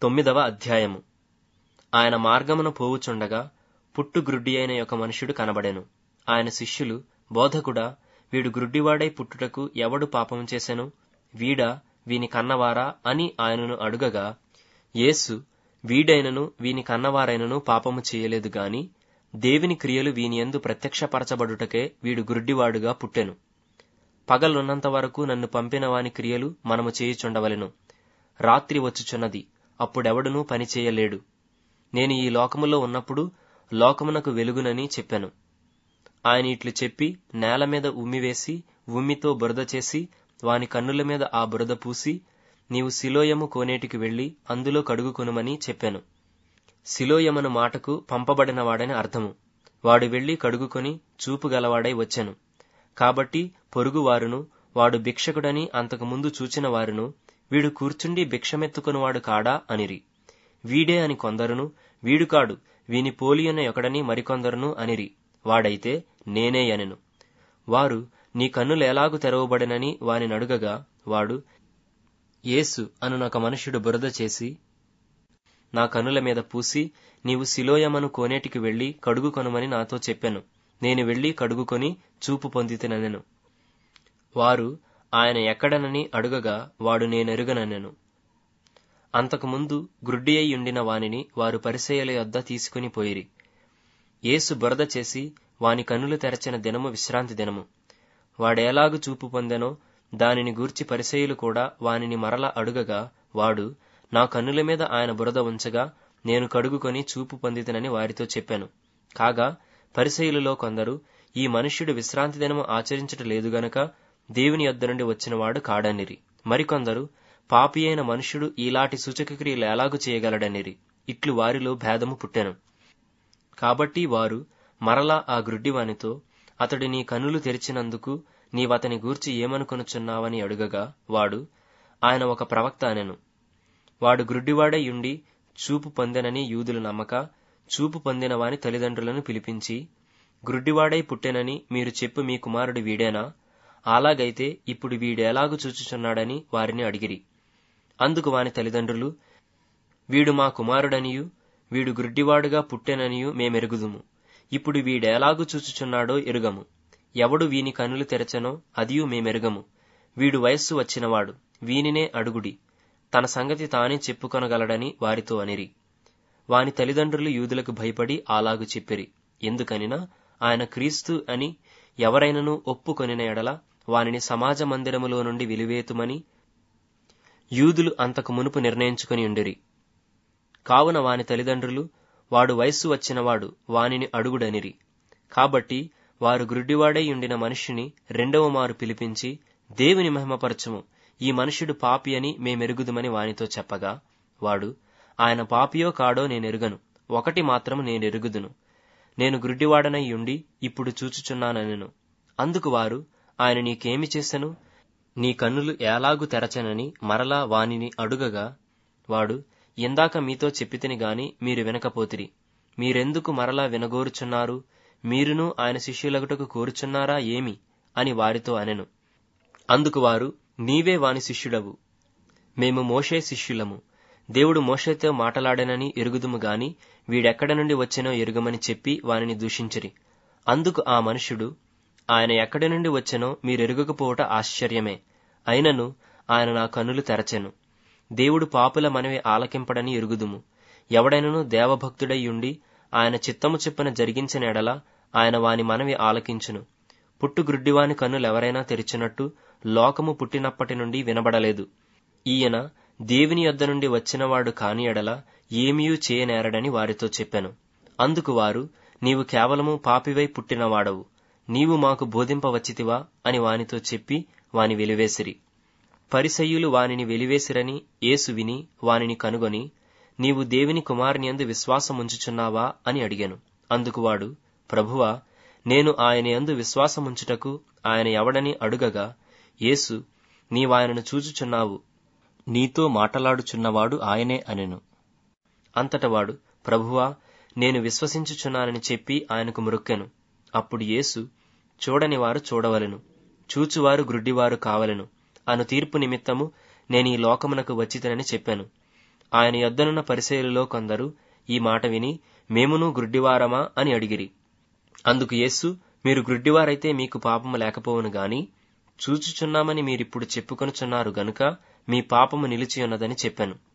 తొమ్మిదవ అధ్యాయము ఆయన మార్గమున పోవుచుండగా పుట్టు గ్రుడ్డి అయిన ఒక మనుష్యుడు కనబడెను ఆయన శిష్యులు బోధకుడా వీడు గ్రుడ్డివాడై పుట్టుటకు ఎవడు పాపము చేసెను వీడా వీని కన్నవారా అని ఆయనను అడుగగా యేసు వీడైనను వీని కన్నవారైనను పాపము చేయలేదు గాని దేవుని క్రియలు వీనియందు ప్రత్యక్షపరచబడుటకే వీడు గుడ్డివాడుగా పుట్టెను పగలున్నంత వరకు నన్ను పంపిన వాని క్రియలు మనము చేయుచుండవలెను రాత్రి వచ్చుచున్నది అప్పుడెవడునూ పని చేయలేడు నేను ఈ లోకములో ఉన్నప్పుడు లోకమునకు వెలుగునని చెప్పాను ఆయన ఇట్లు చెప్పి నేల మీద ఉమ్మివేసి ఉమ్మితో బురద చేసి వాని కన్నుల మీద ఆ బురద పూసి నీవు శిలోయము కోనేటికి వెళ్లి అందులో కడుగుకొనుమని చెప్పాను శిలోయమను మాటకు పంపబడిన వాడని అర్థము వాడు వెళ్లి కడుగుకొని చూపు గలవాడై వచ్చెను కాబట్టి పొరుగువారును వాడు భిక్షకుడని అంతకుముందు చూచిన వారును వీడు కూర్చుండి భిక్షమెత్తుకునివాడు కాడా అనిరి వీడే అని కొందరును వీడు కాడు వీని పోలియన ఒకడని మరికొందరును అనిరి వాడైతే నేనే అనెను వారు నీ కన్నులు ఎలాగు తెరవబడినని వాని నడుగగా వాడు యేసు అనునొక మనుష్యుడు బురద చేసి నా కనుల మీద పూసి నీవు శిలోయమను కోనేటికి వెళ్లి కడుగు కొనుమని నాతో చెప్పాను నేను వెళ్లి కడుగుకొని చూపు పొందితిననెను వారు ఆయన ఎక్కడనని అడుగగా వాడు నేనెరుగననెను అంతకుముందు గ్రుడ్డి అయి ఉండిన వానిని వారు పరిసయ్యుల యొద్ద తీసుకుని పోయిరి యేసు బురద చేసి వాని కన్నులు తెరచిన దినము విశ్రాంతి దినము వాడేలాగు చూపు పొందెనో దానిని గూర్చి పరిసయులు కూడా వానిని మరల అడుగగా వాడు నా కన్నుల మీద ఆయన బురద ఉంచగా నేను కడుగుకొని చూపు పొందితనని వారితో చెప్పాను కాగా పరిసయులలో కొందరు ఈ మనుష్యుడు విశ్రాంతి దినము ఆచరించట లేదు గనక దేవుని యొద్ద నుండి వచ్చినవాడు కాడనిరి మరికొందరు పాపి అయిన మనుష్యుడు ఈలాటి సూచక క్రియలు ఎలాగు చేయగలడనిరి ఇట్లు వారిలో భేదము పుట్టెను కాబట్టి వారు మరలా ఆ గ్రుడ్డివానితో అతడు నీ కన్నులు తెరిచినందుకు నీవతని గూర్చి ఏమనుకొనుచున్నావని అడుగగా వాడు ఆయన ఒక ప్రవక్త అనెను వాడు గ్రుడ్డివాడై ఉండి చూపు పొందెనని యూదులు నమ్మక చూపు పొందిన వాని తల్లిదండ్రులను పిలిపించి గ్రుడ్డివాడై పుట్టెనని మీరు చెప్పు మీ కుమారుడు వీడేనా అలాగైతే ఇప్పుడు వీడెలాగు చూచుచున్నాడని వారిని అడిగిరి అందుకు వాని తల్లిదండ్రులు వీడు మా కుమారుడనియు వీడు గ్రుడ్డివాడుగా పుట్టెననియు మేమెరుగుదుము ఇప్పుడు వీడెలాగు చూచుచున్నాడో ఎరుగము ఎవడు వీని కన్నులు తెరచెనో అదియు మేమెరుగము వీడు వయస్సు వచ్చినవాడు వీనినే అడుగుడి తన సంగతి తానే చెప్పుకొనగలడని వారితో అనిరి వాని తల్లిదండ్రులు యూదులకు భయపడి అలాగు చెప్పిరి ఎందుకనినా ఆయన క్రీస్తు అని ఎవరైనను ఒప్పుకొనిన ఎడల వానిని సమాజ మందిరములో నుండి విలివేతుమని యూదులు అంతకు మునుపు నిర్ణయించుకుని ఉండిరి కావున వాని తల్లిదండ్రులు వాడు వయస్సు వచ్చినవాడు వానిని అడుగుడనిరి కాబట్టి వారు గ్రుడ్డివాడై ఉండిన మనిషిని రెండవ మారు పిలిపించి దేవుని మహిమపరచుము ఈ మనుష్యుడు పాపి అని మేమెరుగుదుమని వానితో చెప్పగా వాడు ఆయన పాపియో కాడో నేనెరుగను ఒకటి మాత్రము నేనెరుగుదును నేను గ్రుడ్డివాడనై ఉండి ఇప్పుడు చూచుచున్నానెను అందుకు వారు ఆయన నీకేమి చేసెను నీ కన్నులు ఎలాగు తెరచనని మరలా వానిని అడుగగా వాడు ఇందాక మీతో చెప్పితిని గాని మీరు వినకపోతిరి మీరెందుకు మరలా వినగోరుచున్నారు మీరును ఆయన శిష్యులగుటకు కోరుచున్నారా ఏమి అని వారితో అనెను అందుకు వారు నీవే వాని శిష్యుడవు మేము మోషే శిష్యులము దేవుడు మోషేతో మాటలాడనని ఎరుగుదుము గాని వీడెక్కడ నుండి వచ్చెనో ఎరుగమని చెప్పి వానిని దూషించిరి అందుకు ఆ మనుష్యుడు ఆయన ఎక్కడి నుండి వచ్చెనో మీరెరుగకపోవట ఆశ్చర్యమే అయినను ఆయన నా కన్నులు తెరచెను దేవుడు పాపుల మనవి ఆలకింపడని ఎరుగుదుము ఎవడైనను దేవభక్తుడై ఉండి ఆయన చిత్తము చెప్పన జరిగించిన ఎడల ఆయన వాని మనవి ఆలకించును పుట్టు గ్రుడ్డివాని కన్నులెవరైనా తెరిచినట్టు లోకము పుట్టినప్పటి నుండి వినబడలేదు ఈయన దేవుని యొద్ద నుండి వచ్చినవాడు కాని ఎడల ఏమీయూ చేయనేరడని వారితో చెప్పాను అందుకు వారు నీవు కేవలము పాపివై పుట్టినవాడవు నీవు మాకు బోధింపవచ్చితివా అని వానితో చెప్పి వాని వెలివేసిరి పరిసయ్యులు వానిని వెలివేసిరని యేసు విని వానిని కనుగొని నీవు దేవుని కుమారునియందు విశ్వాసముంచుచున్నావా అని అడిగాను అందుకు వాడు ప్రభువా నేను ఆయన యందు విశ్వాసముంచుటకు ఆయన ఎవడని అడుగగా యేసు నీవాయనను చూచుచున్నావు నీతో మాటలాడుచున్నవాడు ఆయనే అనెను అంతటవాడు ప్రభువా నేను విశ్వసించుచున్నానని చెప్పి ఆయనకు మ్రొక్కెను అప్పుడు యేసు చూడని వారు చూడవలెను చూచువారు గ్రుడ్డివారు కావలెను అను తీర్పు నిమిత్తము నేను ఈ లోకమునకు వచ్చితనని చెప్పాను ఆయన యొద్దనున్న పరిశీలిలో కొందరు ఈ మాట విని మేమును గ్రుడ్డివారమా అని అడిగిరి అందుకు యేసు మీరు గ్రుడ్డివారైతే మీకు పాపము లేకపోవును గాని చూచుచున్నామని మీరిప్పుడు చెప్పుకొనుచున్నారు గనుక మీ పాపము నిలిచి ఉన్నదని చెప్పాను